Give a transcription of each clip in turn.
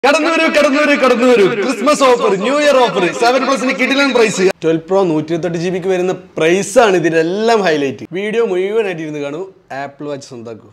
കടന്നു വരൂ കടന്നു വരൂ കടന്നു വരൂ Christmas offer new year offer seven പ്ലസിന് കിടിലൻ പ്രൈസ് ട്വൽവ് പ്രോ നൂറ്റി ഇരുപത്തെട്ട് ജി ബിക്ക് വരുന്ന പ്രൈസ് ആണ് ഇതിലെല്ലാം ഹൈലൈറ്റ് വീഡിയോ മുഴുവനായിട്ട് ഇരുന്ന് കാണൂ ആപ്പിൾ വാച്ച് സ്വന്താക്കൂ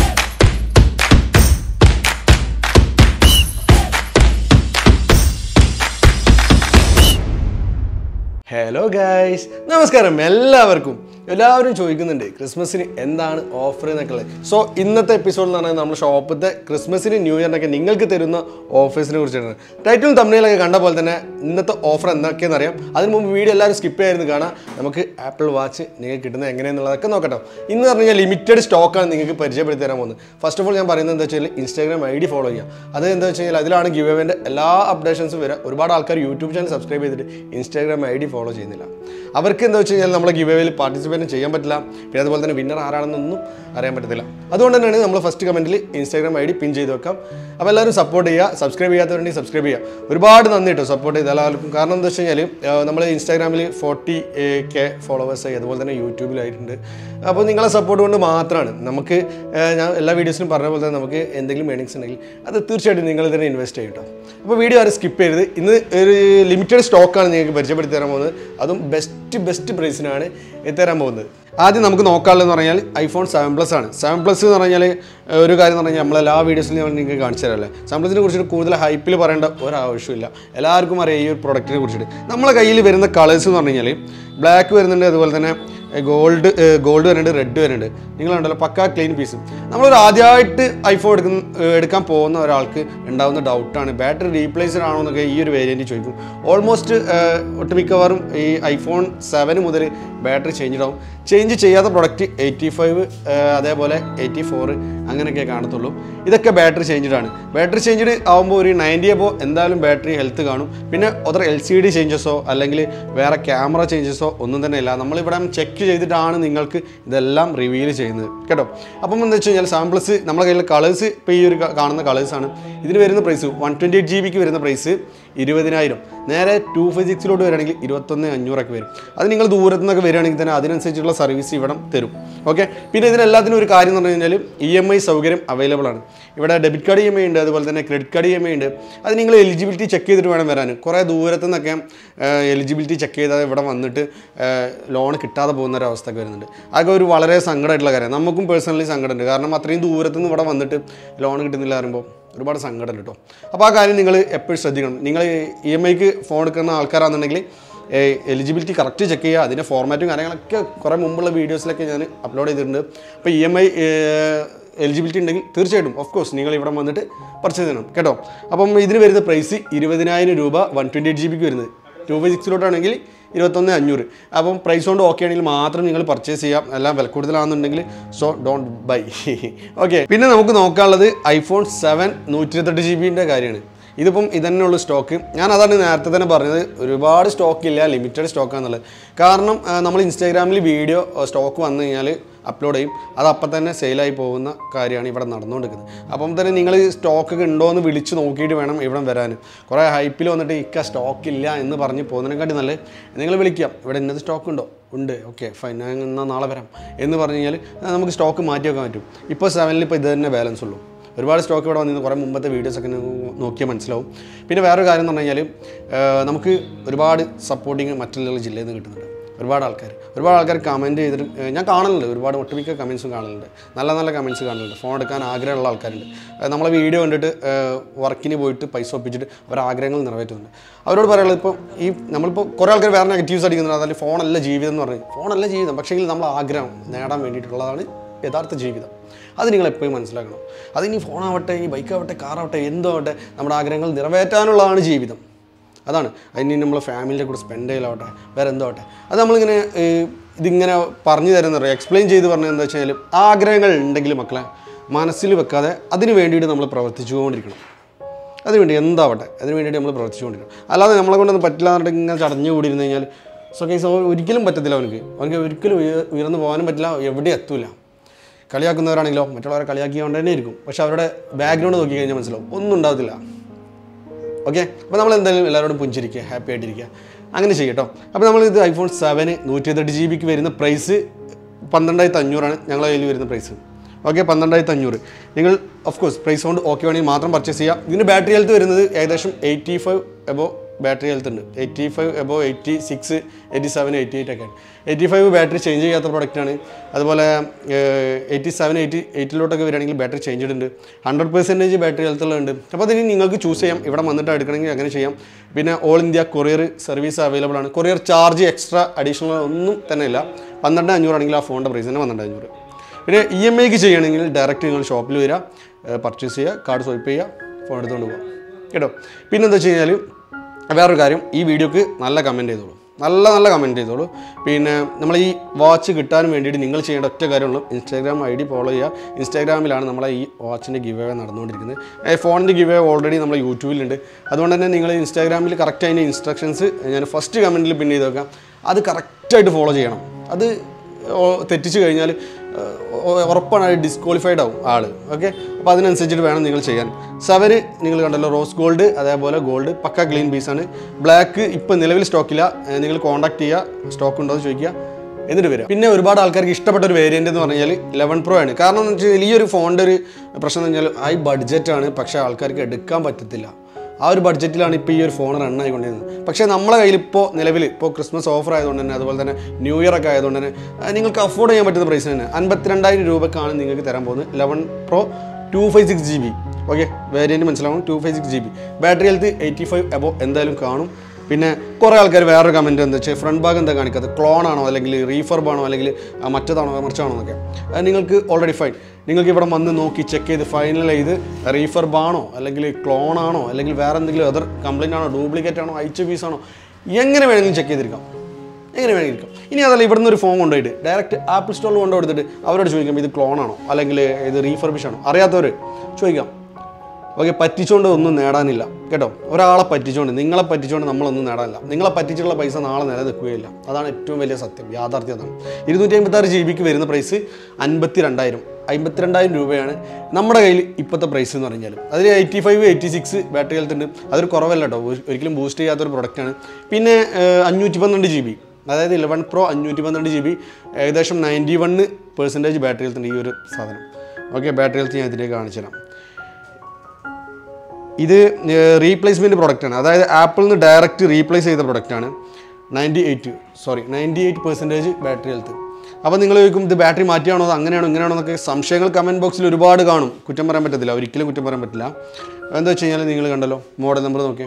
ഹലോ ഗൈസ് നമസ്കാരം എല്ലാവർക്കും എല്ലാവരും ചോദിക്കുന്നുണ്ട് ക്രിസ്മസിന് എന്താണ് ഓഫർ എന്നൊക്കെ ഉള്ളത് സോ ഇന്നത്തെ എപ്പിസോഡ് എന്ന് പറഞ്ഞാൽ നമ്മൾ ഷോപ്പത്തെ ക്രിസ്മസിന് ന്യൂ ഇയറിനൊക്കെ നിങ്ങൾക്ക് തരുന്ന ഓഫേഴ്സിനെ കുറിച്ചാണ് ടൈറ്റിലും തമ്മിലൊക്കെ കണ്ട പോലെ തന്നെ ഇന്നത്തെ ഓഫർ എന്തൊക്കെയെന്ന് അറിയാം അതിന് മുമ്പ് വീഡിയോ എല്ലാവരും സ്കിപ്പ് ചെയ്യായിരുന്നു കാണാം നമുക്ക് ആപ്പിൾ വാച്ച് നിങ്ങൾക്ക് കിട്ടുന്നത് എങ്ങനെയെന്നുള്ളതൊക്കെ നോക്കട്ടോ ഇന്ന് പറഞ്ഞു കഴിഞ്ഞാൽ ലിമിറ്റഡ് സ്റ്റോക്കാണ് നിങ്ങൾക്ക് പരിചയപ്പെടുത്തി തരാൻ പോകുന്നത് ഫസ്റ്റ് ഓഫ് ഓൾ ഞാൻ പറയുന്നത് എന്താ വെച്ചാൽ ഇൻസ്റ്റാഗ്രാം ഐ ഡി ഫോളോ ചെയ്യുക അത് എന്താ വെച്ച് കഴിഞ്ഞാൽ അതിലാണ് ഗിവ് എവൻ്റെ എല്ലാ അപ്ഡേഷൻസും വരിക ഒരുപാട് ആൾക്കാർ യൂട്യൂബ് ചാനൽ സബ്സ്ക്രൈബ് ചെയ്തിട്ട് ഇൻസ്റ്റാഗ്രാം ഐ ഡി ഫോളോ ചെയ്യുന്നില്ല അവർക്ക് എന്താ വെച്ച് കഴിഞ്ഞാൽ നമ്മളെ ഗിവ് എവേയിൽ പാർട്ടിസിപ്പേറ്റ് ചെയ്യാൻ പറ്റില്ല പിന്നെ അതുപോലെ തന്നെ വിന്നർ ആരാണെന്നൊന്നും അറിയാൻ പറ്റത്തില്ല അതുകൊണ്ട് തന്നെയാണ് നമ്മൾ ഫസ്റ്റ് കമൻറ്റിൽ ഇൻസ്റ്റാഗ്രാം ഐ ഡി പിൻ ചെയ്ത് വെക്കാം അപ്പോൾ എല്ലാവരും സപ്പോർട്ട് ചെയ്യുക സബ്സ്ക്രൈബ് ചെയ്യാത്തവരുണ്ടെങ്കിൽ സബ്സ്ക്രൈബ് ചെയ്യുക ഒരുപാട് നന്ദി കേട്ടോ സപ്പോർട്ട് ചെയ്ത എല്ലാവർക്കും കാരണം എന്താ വെച്ച് കഴിഞ്ഞാൽ നമ്മൾ ഇൻസ്റ്റാഗ്രാമിൽ ഫോർട്ടി കെ ഫോളോവേഴ്സായി അതുപോലെ തന്നെ യൂട്യൂബിലായിട്ടുണ്ട് അപ്പോൾ നിങ്ങളെ സപ്പോർട്ട് കൊണ്ട് മാത്രമാണ് നമുക്ക് ഏഹ്, ഞാൻ എല്ലാ വീഡിയോസിലും പറഞ്ഞ പോലെ തന്നെ നമുക്ക് എന്തെങ്കിലും ഏണിങ്സ് ഉണ്ടെങ്കിൽ അത് തീർച്ചയായിട്ടും നിങ്ങൾ തന്നെ ഇൻവെസ്റ്റ് ചെയ്യും കേട്ടോ അപ്പോൾ വീഡിയോ ആരും സ്കിപ്പ് ചെയ്യരുത് ഇന്ന് ഒരു ലിമിറ്റഡ് സ്റ്റോക്കാണ് നിങ്ങൾക്ക് പരിചയപ്പെടുത്തി തരാൻ പോകുന്നത് അതും ബെസ്റ്റ് ബെസ്റ്റ് പ്രൈസിനാണ് എത്തിത്തരാൻ പോകുന്നത് ആദ്യം നമുക്ക് നോക്കാനുള്ളതെന്ന് പറഞ്ഞാൽ ഐഫോൺ സെവൻ പ്ലസ് ആണ് സെവൻ പ്ലസ് എന്ന് പറഞ്ഞാൽ ഏഹ്, ഒരു കാര്യം എന്ന് പറഞ്ഞാൽ നമ്മളെല്ലാ വീഡിയോസിലും ഞാൻ നിങ്ങൾക്ക് കാണിച്ചു തരാമല്ലേ സെവൻ പ്ലസിനെ കുറിച്ചിട്ട് കൂടുതൽ ഹൈപ്പിൽ പറയേണ്ട ഒരാവശ്യമില്ല എല്ലാവർക്കും അറിയാം ഈ ഒരു പ്രൊഡക്റ്റിനെ കുറിച്ചിട്ട് നമ്മളെ കയ്യിൽ വരുന്ന കളേഴ്സ് എന്ന് പറഞ്ഞു കഴിഞ്ഞാൽ ബ്ലാക്ക് വരുന്നുണ്ട് അതുപോലെ തന്നെ ഗോൾഡ് ഗോൾഡ് വരുന്നുണ്ട് റെഡ് വരുന്നുണ്ട് നിങ്ങളുണ്ടല്ലോ പക്കാ ക്ലീൻ പീസ് നമ്മളൊരു ആദ്യമായിട്ട് ഐഫോൺ എടുക്കുന്ന ഏഹ് എടുക്കാൻ പോകുന്ന ഒരാൾക്ക് ഉണ്ടാകുന്ന ഡൗട്ടാണ് ബാറ്ററി റീപ്ലേസ്ഡ് ആണോ എന്നൊക്കെ ഈ ഒരു വേരിയൻറ്റ് ചോദിക്കും ഓൾമോസ്റ്റ് ഒട്ടുമിക്കവാറും ഈ ഐഫോൺ സെവൻ മുതൽ ബാറ്ററി ചേഞ്ച് ആവും ചേഞ്ച് ചെയ്യാത്ത പ്രൊഡക്റ്റ് എയ്റ്റി ഫൈവ് അതേപോലെ എയ്റ്റി ഫോർ അങ്ങനെയൊക്കെ കാണത്തുള്ളൂ ഇതൊക്കെ ബാറ്ററി ചേഞ്ച്ഡ് ആണ് ബാറ്ററി ചേഞ്ച്ഡ് ആകുമ്പോൾ ഒരു നയൻറ്റി അപ്പോൾ എന്തായാലും ബാറ്ററി ഹെൽത്ത് കാണും പിന്നെ അതർ എൽ സി ഡി ചേഞ്ചസോ അല്ലെങ്കിൽ വേറെ ക്യാമറ ചേഞ്ചസോ ഒന്നും തന്നെ ഇല്ല നമ്മളിവിടെ ചെക്ക് ചെയ്തിട്ടാണ് നിങ്ങൾക്ക് ഇതെല്ലാം റിവീൽ ചെയ്യുന്നത് കേട്ടോ അപ്പം എന്താ വെച്ച് കഴിഞ്ഞാൽ സാമ്പിൾസ് നമ്മുടെ കയ്യിൽ കളേഴ്സ് ഇപ്പോൾ ഈ ഒരു ക- കാണുന്ന കളേഴ്സാണ് ഇതിന് വരുന്ന price one twenty eight G ബിക്ക് വരുന്ന പ്രൈസ് ഇരുപതിനായിരം നേരെ ടു ഫൈവ് സിക്സിലോട്ട് വരികയാണെങ്കിൽ ഇരുപത്തൊന്ന് അഞ്ഞൂറൊക്കെ വരും അത് നിങ്ങൾ ദൂരത്തു നിന്നൊക്കെ വരികയാണെങ്കിൽ തന്നെ അതിനനുസരിച്ചുള്ള സർവീസ് ഇവിടെ തരും ഓക്കെ പിന്നെ ഇതിനെല്ലാത്തിനും ഒരു കാര്യം എന്ന് പറഞ്ഞു കഴിഞ്ഞാൽ ഇ എം ഐ സൗകര്യം അവൈലബിൾ ആണ് ഇവിടെ debit card E M I ഉണ്ട് അതുപോലെ തന്നെ credit card E M I ഉണ്ട് അത് നിങ്ങൾ എലിജിബിലിറ്റി ചെക്ക് ചെയ്തിട്ട് വേണം വരാൻ കുറേ ദൂരത്തു നിന്നൊക്കെ എലിജിബിലിറ്റി ചെക്ക് ചെയ്താൽ ഇവിടെ വന്നിട്ട് ലോൺ കിട്ടാതെ പോകുന്ന ഒരു അവസ്ഥയൊക്കെ വരുന്നുണ്ട് അതൊക്കെ ഒരു വളരെ സങ്കടമായിട്ടുള്ള കാര്യം നമുക്കും പേഴ്സണലി സങ്കടമുണ്ട് കാരണം അത്രയും ദൂരത്തു നിന്ന് ഇവിടെ വന്നിട്ട് ലോൺ കിട്ടുന്നില്ല പറയുമ്പോൾ ഒരുപാട് സങ്കടം കേട്ടോ അപ്പോൾ ആ കാര്യം നിങ്ങൾ എപ്പോഴും ശ്രദ്ധിക്കണം നിങ്ങൾ ഇ എം ഐക്ക് ഫോൺ എടുക്കുന്ന ആൾക്കാരാണെന്നുണ്ടെങ്കിൽ എലിജിബിലിറ്റി കറക്റ്റ് ചെക്ക് ചെയ്യുക അതിൻ്റെ ഫോർമാറ്റും കാര്യങ്ങളൊക്കെ കുറേ മുമ്പുള്ള വീഡിയോസിലൊക്കെ ഞാൻ അപ്ലോഡ് ചെയ്തിട്ടുണ്ട് അപ്പോൾ ഇ എം ഐ എലിജിബിലിറ്റി ഉണ്ടെങ്കിൽ തീർച്ചയായിട്ടും ഓഫ് കോഴ്സ് നിങ്ങൾ ഇവിടെ വന്നിട്ട് പർച്ചേസ് ചെയ്യണം കേട്ടോ അപ്പം ഇതിന് വരുന്ന പ്രൈസ് ഇരുപതിനായിരം രൂപ വൺ ട്വൻറ്റി എയ്റ്റ് ജി ബിക്ക് വരുന്നത് ടു ഫൈവ് സിക്സിലോട്ടാണെങ്കിൽ ഇരുപത്തൊന്ന് അഞ്ഞൂറ് അപ്പം പ്രൈസ് കൊണ്ട് ഓക്കെ ആണെങ്കിൽ മാത്രം നിങ്ങൾ പർച്ചേസ് ചെയ്യാം എല്ലാം വില കൂടുതലാണെന്നുണ്ടെങ്കിൽ സോ ഡോണ്ട് ബൈ ഓക്കെ പിന്നെ നമുക്ക് നോക്കാനുള്ളത് ഐഫോൺ സെവൻ നൂറ്റി ഇരുപത്തെട്ട് ജി ബിൻ്റെ കാര്യമാണ് ഇതിപ്പം ഇതന്നെയുള്ള സ്റ്റോക്ക് ഞാൻ അതാണ് നേരത്തെ തന്നെ പറഞ്ഞത് ഒരുപാട് സ്റ്റോക്ക് ഇല്ല ലിമിറ്റഡ് സ്റ്റോക്കാന്നുള്ളത് കാരണം ആ, നമ്മൾ ഇൻസ്റ്റാഗ്രാമിൽ വീഡിയോ സ്റ്റോക്ക് വന്നു കഴിഞ്ഞാൽ അപ്ലോഡ് ചെയ്യും അത് അപ്പം തന്നെ സെയിലായി പോകുന്ന കാര്യമാണ് ഇവിടെ നടന്നുകൊണ്ടിരിക്കുന്നത് അപ്പം തന്നെ നിങ്ങൾ സ്റ്റോക്ക് ഉണ്ടോ എന്ന് വിളിച്ച് നോക്കിയിട്ട് വേണം ഇവിടെ വരാൻ കുറേ ഹൈപ്പിൽ വന്നിട്ട് ഇക്ക സ്റ്റോക്ക് ഇല്ല എന്ന് പറഞ്ഞ് പോകുന്നതിനെക്കാട്ടി നല്ലത് നിങ്ങൾ വിളിക്കാം ഇവിടെ ഇന്നത് സ്റ്റോക്ക് ഉണ്ടോ ഉണ്ട് ഓക്കെ ഫൈൻ ഞാൻ എന്നാൽ നാളെ വരാം എന്ന് പറഞ്ഞു കഴിഞ്ഞാൽ ആ, നമുക്ക് സ്റ്റോക്ക് മാറ്റി വെക്കാൻ പറ്റും ഇപ്പോൾ സെവനിൽ ഇപ്പോൾ ഇത് തന്നെ ബാലൻസ് ഉള്ളൂ ഒരുപാട് സ്റ്റോക്ക് ഇവിടെ വന്നിരുന്നു കുറേ മുമ്പത്തെ വീഡിയോസൊക്കെ നിങ്ങൾക്ക് നോക്കിയാൽ മനസ്സിലാവും പിന്നെ വേറൊരു കാര്യം എന്ന് പറഞ്ഞു കഴിഞ്ഞാൽ ആ, നമുക്ക് ഒരുപാട് സപ്പോർട്ടിങ് മറ്റുള്ള ജില്ലയിൽ നിന്ന് കിട്ടുന്നുണ്ട് ഒരുപാട് ആൾക്കാർ ഒരുപാട് ആൾക്കാർ കമൻറ്റ് ചെയ്തിട്ട് ഏ, ഞാൻ കാണലുണ്ട് ഒരുപാട് ഒട്ടുമിക്ക കമൻസും കാണലുണ്ട് നല്ല നല്ല കമൻസ് കാണലുണ്ട് ഫോൺ എടുക്കാൻ ആഗ്രഹമുള്ള ആൾക്കാരുണ്ട് ഏ, നമ്മളെ വീഡിയോ കണ്ടിട്ട് വർക്കിന് പോയിട്ട് പൈസ ഒപ്പിച്ചിട്ട് അവരുടെ ആഗ്രഹങ്ങൾ നിറവേറ്റുന്നുണ്ട് അവരോട് പറയാനുള്ളത് ഇപ്പോൾ ഈ നമ്മളിപ്പോൾ കുറേ ആൾക്കാർ വേറെ നെഗറ്റീവ്സ് അടിക്കുന്നുണ്ട് അതായത് ഫോണല്ല ജീവിതം എന്ന് പറഞ്ഞു ഫോണല്ല ജീവിതം പക്ഷേ നമ്മൾ ആഗ്രഹം നേടാൻ വേണ്ടിയിട്ടുള്ളതാണ് യഥാർത്ഥ ജീവിതം അത് നിങ്ങൾ എപ്പോഴും മനസ്സിലാക്കണം അത് ഇനി ഫോണാവട്ടെ ഈ ബൈക്കാവട്ടെ കാറാവട്ടെ എന്തോ ആവട്ടെ നമ്മുടെ ആഗ്രഹങ്ങൾ നിറവേറ്റാനുള്ളതാണ് ജീവിതം അതാണ് അതിന് നമ്മൾ ഫാമിലിയുടെ കൂടെ സ്പെൻഡ് ചെയ്യലാവട്ടെ വേറെ എന്തോ ആവട്ടെ അത് നമ്മളിങ്ങനെ ഏഹ്, ഇതിങ്ങനെ പറഞ്ഞു തരുന്ന പറയാം എക്സ്പ്ലെയിൻ ചെയ്ത് പറഞ്ഞത് എന്താ വെച്ചാൽ ആഗ്രഹങ്ങൾ ഉണ്ടെങ്കിൽ മക്കളെ മനസ്സിൽ വെക്കാതെ അതിന് വേണ്ടിയിട്ട് നമ്മൾ പ്രവർത്തിച്ചുകൊണ്ടിരിക്കണം അതിനുവേണ്ടി എന്താവട്ടെ അതിന് വേണ്ടിയിട്ട് നമ്മൾ പ്രവർത്തിച്ചുകൊണ്ടിരിക്കണം അല്ലാതെ നമ്മളെ കൊണ്ടൊന്നും പറ്റില്ല എന്നിട്ട് ഇങ്ങനെ ചടഞ്ഞു കൂടിയിരുന്നു കഴിഞ്ഞാൽ സോ കേസ് ഒരിക്കലും പറ്റത്തില്ല അവനക്ക് അവനക്ക് ഒരിക്കലും ഉയ- ഉയർന്നു പോകാനും പറ്റില്ല എവിടെ എത്തൂല കളിയാക്കുന്നവരാണെങ്കിലോ മറ്റുള്ളവരെ കളിയാക്കിക്കൊണ്ട് തന്നെ ഇരിക്കും പക്ഷെ അവരുടെ ബാക്ക്ഗ്രൗണ്ട് നോക്കി കഴിഞ്ഞാൽ മനസ്സിലാവും ഒന്നും ഉണ്ടാകത്തില്ല ഓക്കെ അപ്പോൾ നമ്മൾ എന്തായാലും എല്ലാവരോടും പുഞ്ചിരിക്കുക ഹാപ്പി ആയിട്ടിരിക്കുക അങ്ങനെ ചെയ്യട്ടോ അപ്പോൾ നമ്മൾ ഇത് ഐഫോൺ സെവന് നൂറ്റി ഇരുപത്തെട്ട് ജി ബിക്ക് വരുന്ന പ്രൈസ് പന്ത്രണ്ടായിരത്തി അഞ്ഞൂറാണ് ഞങ്ങളെ കയ്യിൽ വരുന്ന പ്രൈസ് ഓക്കെ പന്ത്രണ്ടായിരത്തി അഞ്ഞൂറ് നിങ്ങൾ ഓഫ് കോഴ്സ് പ്രൈസ് കൊണ്ട് ഓക്കെ വേണമെങ്കിൽ മാത്രം പർച്ചേസ് ചെയ്യാം ഇതിന് ബാറ്ററി ഹെൽത്ത് വരുന്നത് ഏകദേശം eighty five above battery health ഉണ്ട് eighty five above eighty six eighty seven eighty eight ഒക്കെ എയ്റ്റി ഫൈവ് ബാറ്ററി ചേഞ്ച് ചെയ്യാത്ത പ്രൊഡക്റ്റാണ് അതുപോലെ എയ്റ്റി സെവൻ എയ്റ്റി എയ്റ്റിലോട്ടൊക്കെ വരികയാണെങ്കിൽ ബാറ്ററി ചേഞ്ച് ഉണ്ട് ഹൺഡ്രഡ് പെർസെൻറ്റേജ് ബാറ്ററി ഹെൽത്തുള്ളത് അപ്പോൾ അതിന് നിങ്ങൾക്ക് ചൂസ് ചെയ്യാം ഇവിടെ വന്നിട്ട് എടുക്കണമെങ്കിൽ അങ്ങനെ ചെയ്യാം പിന്നെ all India courier service available ആണ് കൊറിയർ ചാർജ് എക്സ്ട്രാ അഡീഷണൽ ഒന്നും തന്നെ ഇല്ല പന്ത്രണ്ട് അഞ്ഞൂറാണെങ്കിൽ ആ ഫോണിൻ്റെ പ്രൈസ് തന്നെ പന്ത്രണ്ട് അഞ്ഞൂറ് പിന്നെ ഇ എം ഐക്ക് ചെയ്യണമെങ്കിൽ ഡയറക്റ്റ് നിങ്ങൾ ഷോപ്പിൽ വരിക പർച്ചേസ് ചെയ്യുക കാർഡ് സ്വൈപ്പ് ചെയ്യുക ഫോൺ എടുത്തുകൊണ്ട് പോകാം കേട്ടോ പിന്നെ എന്താ വെച്ച് കഴിഞ്ഞാൽ വേറൊരു കാര്യം ഈ വീഡിയോക്ക് നല്ല കമൻറ്റ് ചെയ്തോളൂ നല്ല നല്ല കമൻറ്റ് ചെയ്തോളൂ പിന്നെ നമ്മൾ ഈ വാച്ച് കിട്ടാൻ വേണ്ടിയിട്ട് നിങ്ങൾ ചെയ്യേണ്ട ഒറ്റ കാര്യമുള്ളൂ ഇൻസ്റ്റാഗ്രാം ഐ ഡി ഫോളോ ചെയ്യുക ഇൻസ്റ്റാഗ്രാമിലാണ് നമ്മളെ ഈ വാച്ചിൻ്റെ ഗിവ് അവേ നടന്നുകൊണ്ടിരിക്കുന്നത് ഫോണിൻ്റെ ഗിവ് അവേ ഓൾറെഡി നമ്മൾ യൂട്യൂബിലുണ്ട് അതുകൊണ്ട് തന്നെ നിങ്ങൾ ഇൻസ്റ്റാഗ്രാമിൽ കറക്റ്റ് അതിൻ്റെ ഇൻസ്ട്രക്ഷൻസ് ഞാൻ ഫസ്റ്റ് കമൻറ്റിൽ പിൻ ചെയ്ത് വെക്കാം അത് കറക്റ്റായിട്ട് ഫോളോ ചെയ്യണം അത് ഓ- തെറ്റിച്ച് കഴിഞ്ഞാൽ ഏഹ്, ഉറപ്പാണ് അത് ഡിസ്ക്വാളിഫൈഡ് ആവും ആൾ ഓക്കെ അപ്പോൾ അതിനനുസരിച്ചിട്ട് വേണം നിങ്ങൾ ചെയ്യാൻ സെവന് നിങ്ങൾ കണ്ടല്ലോ റോസ് ഗോൾഡ് അതേപോലെ ഗോൾഡ് പക്ക ക്ലീൻ പീസാണ് ബ്ലാക്ക് ഇപ്പം നിലവിൽ സ്റ്റോക്കില്ല ഏഹ്, നിങ്ങൾ കോൺടാക്ട് ചെയ്യുക സ്റ്റോക്ക് ഉണ്ടോ എന്ന് ചോദിക്കുക എന്നിട്ട് വരിക പിന്നെ ഒരുപാട് ആൾക്കാർക്ക് ഇഷ്ടപ്പെട്ട ഒരു വേരിയൻ്റ് എന്ന് പറഞ്ഞാൽ ലെവൻ പ്രോ ആണ് കാരണം എന്ന് വെച്ചാൽ ഈ ഒരു ഫോണിൻ്റെ ഒരു പ്രശ്നം എന്ന് വെച്ചാൽ ഹൈ ബഡ്ജറ്റാണ് പക്ഷേ ആൾക്കാർക്ക് എടുക്കാൻ പറ്റത്തില്ല ആ ഒരു ബഡ്ജറ്റിലാണ് ഇപ്പോൾ ഈ ഒരു ഫോൺ റൺ ആയിക്കൊണ്ടിരുന്നത് പക്ഷേ നമ്മളെ കയ്യിൽ ഇപ്പോൾ നിലവിൽ ഇപ്പോൾ ക്രിസ്മസ് ഓഫർ ആയതുകൊണ്ട് തന്നെ അതുപോലെ തന്നെ ന്യൂ ഇയർ ഒക്കെ ആയതുകൊണ്ട് തന്നെ ആ, നിങ്ങൾക്ക് അഫോർഡ് ചെയ്യാൻ പറ്റുന്ന പ്രൈസ് തന്നെ അൻപത്തിരണ്ടായിരം രൂപക്കാണ് നിങ്ങൾക്ക് തരാൻ പോകുന്നത് eleven pro two five six G B okay variant മനസ്സിലാവും two five six G B battery health eighty five above എന്തായാലും കാണും പിന്നെ കുറേ ആൾക്കാർ വേറൊരു കമൻറ്റ് എന്താ വെച്ചാൽ ഫ്രണ്ട് ഭാഗം എന്താ കാണിക്കാത്തത് ക്ലോൺ ആണോ അല്ലെങ്കിൽ റീഫർബ് ആണോ അല്ലെങ്കിൽ ആ, മറ്റേതാണോ മറിച്ചാണോ എന്നൊക്കെ അത് നിങ്ങൾക്ക് ഓൾറെഡി ഫൈൻ നിങ്ങൾക്ക് ഇവിടെ വന്ന് നോക്കി ചെക്ക് ചെയ്ത് ഫൈനൽ ചെയ്ത് റീഫർബ് ആണോ അല്ലെങ്കിൽ ക്ലോൺ ആണോ അല്ലെങ്കിൽ വേറെ എന്തെങ്കിലും അതർ കംപ്ലൈൻ്റ് ആണോ ഡ്യൂപ്ലിക്കേറ്റ് ആണോ എച്ച് പീസ് ആണോ എങ്ങനെ വേണമെങ്കിലും ചെക്ക് ചെയ്തിരിക്കാം എങ്ങനെ വേണമെങ്കിലും ഇരിക്കാം ഇനി അതല്ല ഇവിടുന്ന് ഒരു ഫോൺ കൊണ്ടുപോയിട്ട് ഡയറക്റ്റ് ആപ്പിൾ സ്റ്റോറിൽ കൊണ്ടു കൊടുത്തിട്ട് അവരോട് ചോദിക്കാം ഇത് ക്ലോൺ ആണോ അല്ലെങ്കിൽ ഇത് റീഫർബിഷ് ആണോ അറിയാത്തവർ ചോദിക്കാം ഓക്കെ പറ്റിച്ചുകൊണ്ട് ഒന്നും നേടാനില്ല കേട്ടോ ഒരാളെ പറ്റിച്ചുകൊണ്ട് നിങ്ങളെ പറ്റിച്ചുകൊണ്ട് നമ്മളൊന്നും നേടാനില്ല നിങ്ങളെ പറ്റിച്ചുള്ള പൈസ നാളെ നിലനിൽക്കുകയില്ല അതാണ് ഏറ്റവും വലിയ സത്യം യാഥാർത്ഥ്യം അതാണ് ഇരുന്നൂറ്റി അമ്പത്താറ് ജി ബിക്ക് വരുന്ന പ്രൈസ് അൻപത്തി രണ്ടായിരം അമ്പത്തിരണ്ടായിരം രൂപയാണ് നമ്മുടെ കയ്യിൽ ഇപ്പോഴത്തെ പ്രൈസ് എന്ന് പറഞ്ഞാൽ അതിൽ eighty five eighty six battery health ഉണ്ട് അതൊരു കുറവല്ല കേട്ടോ ഒ- ഒരിക്കലും ബൂസ്റ്റ് ചെയ്യാത്തൊരു പ്രൊഡക്റ്റാണ് പിന്നെ അഞ്ഞൂറ്റി പന്ത്രണ്ട് ജി ബി അതായത് ഇലവൻ പ്രോ അഞ്ഞൂറ്റി പന്ത്രണ്ട് ജി ബി ഏകദേശം ninety one percentage battery health ഉണ്ട് ഈ ഒരു സാധനം ഓക്കെ ബാറ്ററി ഹെൽത്ത് ഞാൻ ഇതിലേക്ക് കാണിച്ചു തരാം ഇത് റീപ്ലേസ്മെൻറ്റ് പ്രൊഡക്റ്റാണ് അതായത് ആപ്പിളിൽ നിന്ന് ഡയറക്റ്റ് റീപ്ലേസ് ചെയ്ത പ്രൊഡക്റ്റാണ് ninety eight sorry ninety eight percentage battery health അപ്പോൾ നിങ്ങൾ ചോദിക്കും ഇത് ബാറ്ററി മാറ്റിയാണോ അത് അങ്ങനെയാണോ ഇങ്ങനെയാണോ എന്നൊക്കെ സംശയങ്ങൾ കമൻറ്റ് ബോക്സിൽ ഒരുപാട് കാണും കുറ്റം പറയാൻ പറ്റത്തില്ല ഒരിക്കലും കുറ്റം പറയാൻ പറ്റില്ല എന്താ വെച്ച് കഴിഞ്ഞാൽ നിങ്ങൾ കണ്ടല്ലോ മോഡൽ നമ്പർ നോക്കിയേ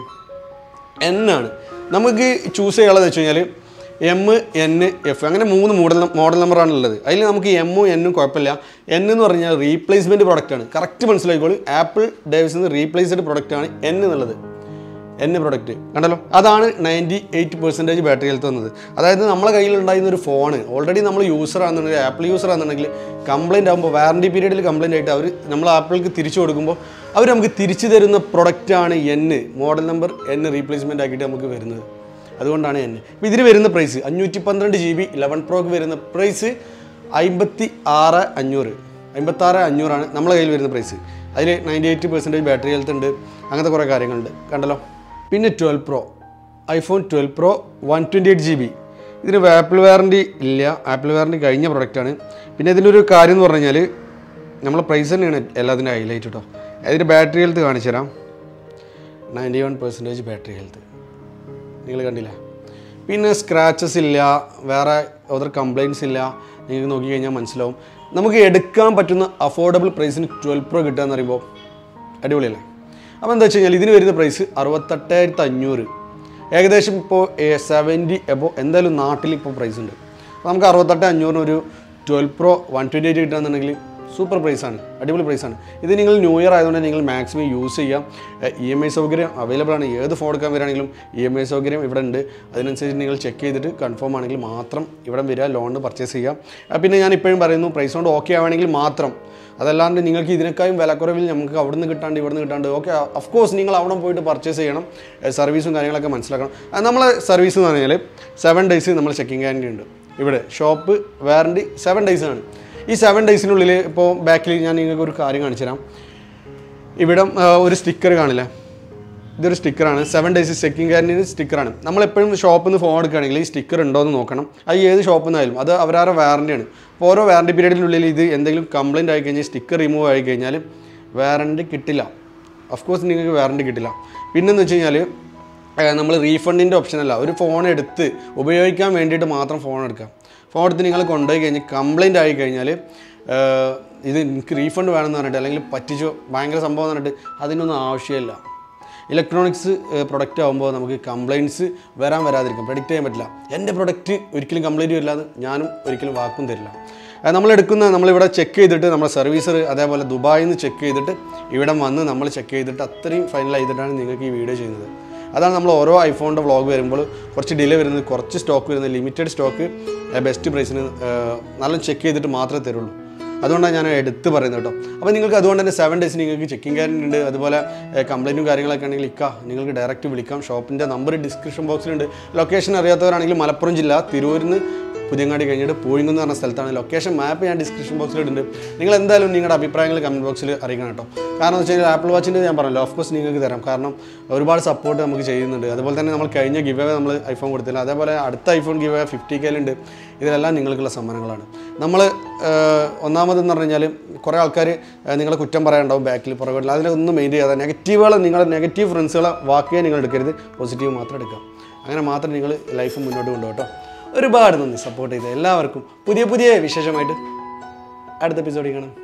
എൻ ആണ് നമുക്ക് ചൂസ് ചെയ്യാനുള്ളത് വെച്ച് കഴിഞ്ഞാൽ എം എൻ എഫ് അങ്ങനെ മൂന്ന് മോഡൽ മോഡൽ നമ്പറാണ് ഉള്ളത് അതിൽ നമുക്ക് എമ്മും എന്നും കുഴപ്പമില്ല എൻ എന്ന് പറഞ്ഞാൽ റീപ്ലേസ്മെൻറ്റ് പ്രൊഡക്റ്റാണ് കറക്റ്റ് മനസ്സിലാക്കിക്കോളൂ ആപ്പിൾ ഡേവിസിൽ നിന്ന് റീപ്ലേസ്ഡ് പ്രൊഡക്റ്റാണ് എൻ എന്നുള്ളത് എൻ പ്രൊഡക്റ്റ് കണ്ടല്ലോ അതാണ് ninety eight percentage battery health വന്നത് അതായത് നമ്മളെ കയ്യിൽ ഉണ്ടായിരുന്ന ഒരു ഫോണ് ഓൾറെഡി നമ്മൾ യൂസർ ആണെന്നുണ്ടെങ്കിൽ ആപ്പിൾ യൂസർ ആണെന്നുണ്ടെങ്കിൽ കംപ്ലൈൻറ്റ് ആകുമ്പോൾ വാറണ്ടി പീരീഡിൽ കംപ്ലൈൻറ്റ് ആയിട്ട് അവർ നമ്മൾ ആപ്പിൾക്ക് തിരിച്ചു കൊടുക്കുമ്പോൾ അവർ നമുക്ക് തിരിച്ചു തരുന്ന പ്രൊഡക്റ്റാണ് N model number N replacement ആക്കിയിട്ട് നമുക്ക് വരുന്നത് അതുകൊണ്ടാണ് എൻ ഇപ്പോൾ ഇതിന് വരുന്ന പ്രൈസ് അഞ്ഞൂറ്റി പന്ത്രണ്ട് ജി ബി ഇലവൻ പ്രോക്ക് വരുന്ന പ്രൈസ് അമ്പത്തി ആറ് അഞ്ഞൂറ് അമ്പത്താറ് അഞ്ഞൂറാണ് നമ്മളെ കയ്യിൽ വരുന്ന പ്രൈസ് അതിൽ ninety eight percentage battery health ഉണ്ട് അങ്ങനത്തെ കുറേ കാര്യങ്ങളുണ്ട് കണ്ടല്ലോ പിന്നെ twelve pro iPhone twelve pro one twenty eight G B ഇതിന് ആപ്പിൾ വാറണ്ടി ഇല്ല ആപ്പിൾ വാറണ്ടി കഴിഞ്ഞ പ്രൊഡക്റ്റാണ് പിന്നെ ഇതിലൊരു കാര്യം എന്ന് പറഞ്ഞു കഴിഞ്ഞാൽ നമ്മളെ പ്രൈസ് തന്നെയാണ് എല്ലാത്തിൻ്റെ ഹൈലൈറ്റ് കേട്ടോ അതിൻ്റെ ബാറ്ററി ഹെൽത്ത് കാണിച്ചു തരാം ninety one percentage battery health നിങ്ങൾ കണ്ടില്ല പിന്നെ സ്ക്രാച്ചസ് ഇല്ല വേറെ അതർ കംപ്ലയിൻസ് ഇല്ല നിങ്ങൾക്ക് നോക്കിക്കഴിഞ്ഞാൽ മനസ്സിലാവും നമുക്ക് എടുക്കാൻ പറ്റുന്ന അഫോർഡബിൾ പ്രൈസിന് ട്വൽവ് പ്രോ കിട്ടുക എന്ന് പറയുമ്പോൾ അടിപൊളിയല്ലേ അപ്പോൾ എന്താ വെച്ച് കഴിഞ്ഞാൽ ഇതിന് വരുന്ന പ്രൈസ് അറുപത്തെട്ടായിരത്തി അഞ്ഞൂറ് ഏകദേശം ഇപ്പോൾ സെവൻറ്റി എബോ എന്തായാലും നാട്ടിൽ ഇപ്പോൾ പ്രൈസ് ഉണ്ട് അപ്പോൾ നമുക്ക് അറുപത്തെട്ട് അഞ്ഞൂറിന് ഒരു twelve pro one twenty eight കിട്ടുകയാണെന്നുണ്ടെങ്കിൽ സൂപ്പർ പ്രൈസാണ് അടിപൊളി പ്രൈസാണ് ഇത് നിങ്ങൾ ന്യൂ ഇയർ ആയതുകൊണ്ട് നിങ്ങൾ മാക്സിമം യൂസ് ചെയ്യാം ഇ എം ഐ സൗകര്യം അവൈലബിൾ ആണ് ഏത് ഫോൺ എടുക്കാൻ വരികയാണെങ്കിലും ഇ എം ഐ സൗകര്യം ഇവിടെ ഉണ്ട് അതിനനുസരിച്ച് നിങ്ങൾ ചെക്ക് ചെയ്തിട്ട് കൺഫേം ആണെങ്കിൽ മാത്രം ഇവിടെ വരിക ലോണിന് പർച്ചേസ് ചെയ്യാം ആ, പിന്നെ ഞാൻ ഇപ്പോഴും പറയുന്നു പ്രൈസ് കൊണ്ട് ഓക്കെ ആവണമെങ്കിൽ മാത്രം അതല്ലാണ്ട് നിങ്ങൾക്ക് ഇതിനേക്കാളും വിലക്കുറവിൽ നമുക്ക് അവിടെ നിന്ന് കിട്ടാണ്ട് ഇവിടെ നിന്ന് കിട്ടാണ്ട് ഓക്കെ ഓഫ് കോഴ്സ് നിങ്ങൾ അവിടെ പോയിട്ട് പർച്ചേസ് ചെയ്യണം സർവീസും കാര്യങ്ങളൊക്കെ മനസ്സിലാക്കണം ആ, നമ്മളെ സർവീസ് എന്ന് പറഞ്ഞാൽ സെവൻ ഡേയ്സ് നമ്മൾ ചെക്കിങ് ഗ്യാരണ്ടി ഉണ്ട് ഇവിടെ ഷോപ്പ് വാറണ്ടി സെവൻ ഡേയ്സ് ആണ് ഈ സെവൻ ഡേയ്സിനുള്ളിൽ ഇപ്പോൾ ബാക്കിൽ ഞാൻ നിങ്ങൾക്ക് ഒരു കാര്യം കാണിച്ചു തരാം ഇവിടെ ആ, ഒരു സ്റ്റിക്കർ കാണില്ല ഇതൊരു സ്റ്റിക്കറാണ് സെവൻ ഡേയ്സ് ചെക്കിംഗ് ഗ്യാരൻറ്റി സ്റ്റിക്കറാണ് നമ്മളെപ്പോഴും ഷോപ്പിൽ നിന്ന് ഫോൺ എടുക്കുകയാണെങ്കിൽ ഈ സ്റ്റിക്കർ ഉണ്ടോ എന്ന് നോക്കണം അത് ഏത് ഷോപ്പിൽ നിന്നായാലും അത് അവരവരുടെ വാറണ്ടിയാണ് അപ്പോൾ ഓരോ വാറണ്ടി പീരീഡിനുള്ളിൽ ഇത് എന്തെങ്കിലും കംപ്ലയിൻ്റ് ആയി കഴിഞ്ഞാൽ സ്റ്റിക്കർ റിമൂവ് ആയി കഴിഞ്ഞാൽ വാറണ്ടി കിട്ടില്ല ഓഫ് കോഴ്സ് നിങ്ങൾക്ക് വാറണ്ടി കിട്ടില്ല പിന്നെന്ന് വെച്ച് കഴിഞ്ഞാൽ നമ്മൾ റീഫണ്ടിൻ്റെ ഓപ്ഷൻ അല്ല ഒരു ഫോൺ എടുത്ത് ഉപയോഗിക്കാൻ വേണ്ടിയിട്ട് മാത്രം ഫോൺ എടുക്കാം ഫോൺ എടുത്ത് നിങ്ങൾ കൊണ്ടുപോയി കഴിഞ്ഞ് കംപ്ലയിൻ്റ് ആയി കഴിഞ്ഞാൽ ഏഹ്, ഇത് എനിക്ക് റീഫണ്ട് വേണമെന്ന് പറഞ്ഞിട്ട് അല്ലെങ്കിൽ പറ്റിച്ചോ ഭയങ്കര സംഭവം എന്ന് പറഞ്ഞിട്ട് അതിനൊന്നും ആവശ്യമില്ല ഇലക്ട്രോണിക്സ് പ്രൊഡക്റ്റ് ആകുമ്പോൾ നമുക്ക് കംപ്ലയിൻറ്റ്സ് വരാൻ വരാതിരിക്കും പ്രഡിക്റ്റ് ചെയ്യാൻ പറ്റില്ല എൻ്റെ പ്രൊഡക്റ്റ് ഒരിക്കലും കംപ്ലയിൻറ്റ് വരില്ല എന്ന് ഞാനും ഒരിക്കലും വാക്കും തരില്ല അത് നമ്മൾ എടുക്കുന്ന നമ്മളിവിടെ ചെക്ക് ചെയ്തിട്ട് നമ്മുടെ സർവീസർ അതേപോലെ ദുബായിൽ നിന്ന് ചെക്ക് ചെയ്തിട്ട് ഇവിടെ വന്ന് നമ്മൾ ചെക്ക് ചെയ്തിട്ട് അത്രയും ഫൈനൽ ചെയ്തിട്ടാണ് നിങ്ങൾക്ക് ഈ വീഡിയോ ചെയ്യുന്നത് അതാണ് നമ്മൾ ഓരോ ഐഫോണിൻ്റെ വ്ളോഗ് വരുമ്പോൾ കുറച്ച് ഡിലേ വരുന്നത് കുറച്ച് സ്റ്റോക്ക് വരുന്നത് ലിമിറ്റഡ് സ്റ്റോക്ക് ബെസ്റ്റ് പ്രൈസിന് നല്ല ചെക്ക് ചെയ്തിട്ട് മാത്രമേ തരുള്ളൂ അതുകൊണ്ടാണ് ഞാൻ എടുത്ത് പറയുന്നത് കേട്ടോ അപ്പോൾ നിങ്ങൾക്ക് അതുകൊണ്ട് തന്നെ സെവൻ ഡേയ്സ് നിങ്ങൾക്ക് ചെക്കിംഗ് കാര്യങ്ങൾ ഉണ്ട് അതുപോലെ കംപ്ലൈൻറ്റും കാര്യങ്ങളൊക്കെ ഉണ്ടെങ്കിൽ ഇക്ക നിങ്ങൾക്ക് ഡയറക്റ്റ് വിളിക്കാം ഷോപ്പിൻ്റെ നമ്പർ ഡിസ്ക്രിപ്ഷൻ ബോക്സിലുണ്ട് ലൊക്കേഷൻ അറിയാത്തവരാണെങ്കിൽ മലപ്പുറം ജില്ല തിരൂരിൽ നിന്ന് പുതിയങ്ങാടി കഴിഞ്ഞിട്ട് പൂഴിങ്ങ് എന്ന് പറഞ്ഞ സ്ഥലത്താണ് ലൊക്കേഷൻ മാപ്പ് ഞാൻ ഡിസ്ക്രിപ്ഷൻ ബോക്സിൽ ഇടുന്നുണ്ട് നിങ്ങൾ എന്തായാലും നിങ്ങളുടെ അഭിപ്രായങ്ങൾ കമൻറ്റ് ബോക്സിൽ അറിയിക്കണം കേട്ടോ കാരണം എന്ന് വെച്ച് കഴിഞ്ഞാൽ ആപ്പിൾ വാച്ചിൻ്റെ ഞാൻ പറഞ്ഞല്ലോ ഓഫ് കോഴ്സ് നിങ്ങൾക്ക് തരാം കാരണം ഒരുപാട് സപ്പോർട്ട് നമുക്ക് ചെയ്യുന്നുണ്ട് അതുപോലെ തന്നെ നമ്മൾ കഴിഞ്ഞ ഗിവ് അവേ നമ്മൾ ഐഫോൺ കൊടുത്തില്ല അതേപോലെ അടുത്ത ഐഫോൺ ഗിവ് അവേ ഫിഫ്റ്റി കെയിലുണ്ട് ഇതിലെല്ലാം നിങ്ങൾക്കുള്ള സമ്മാനങ്ങളാണ് നമ്മൾ ഒന്നാമതെന്ന് പറഞ്ഞു കഴിഞ്ഞാൽ കുറേ ആൾക്കാർ നിങ്ങളെ കുറ്റം പറയാനുണ്ടാവും ബാക്കിൽ പുറകിൽ അതിലൊന്നും മെയിൻ ചെയ്യാതെ നെഗറ്റീവുകൾ നിങ്ങളെ നെഗറ്റീവ് ഫ്രണ്ട്സുകളെ വാക്കേ നിങ്ങൾ എടുക്കരുത് പോസിറ്റീവ് മാത്രം എടുക്കുക അങ്ങനെ മാത്രം നിങ്ങൾ ലൈഫ് മുന്നോട്ട് കൊണ്ടുപോകും കേട്ടോ ഒരുപാട് നന്ദി സപ്പോർട്ട് ചെയ്ത എല്ലാവർക്കും പുതിയ പുതിയ വിശേഷമായിട്ട് അടുത്ത എപ്പിസോഡിൽ കാണാം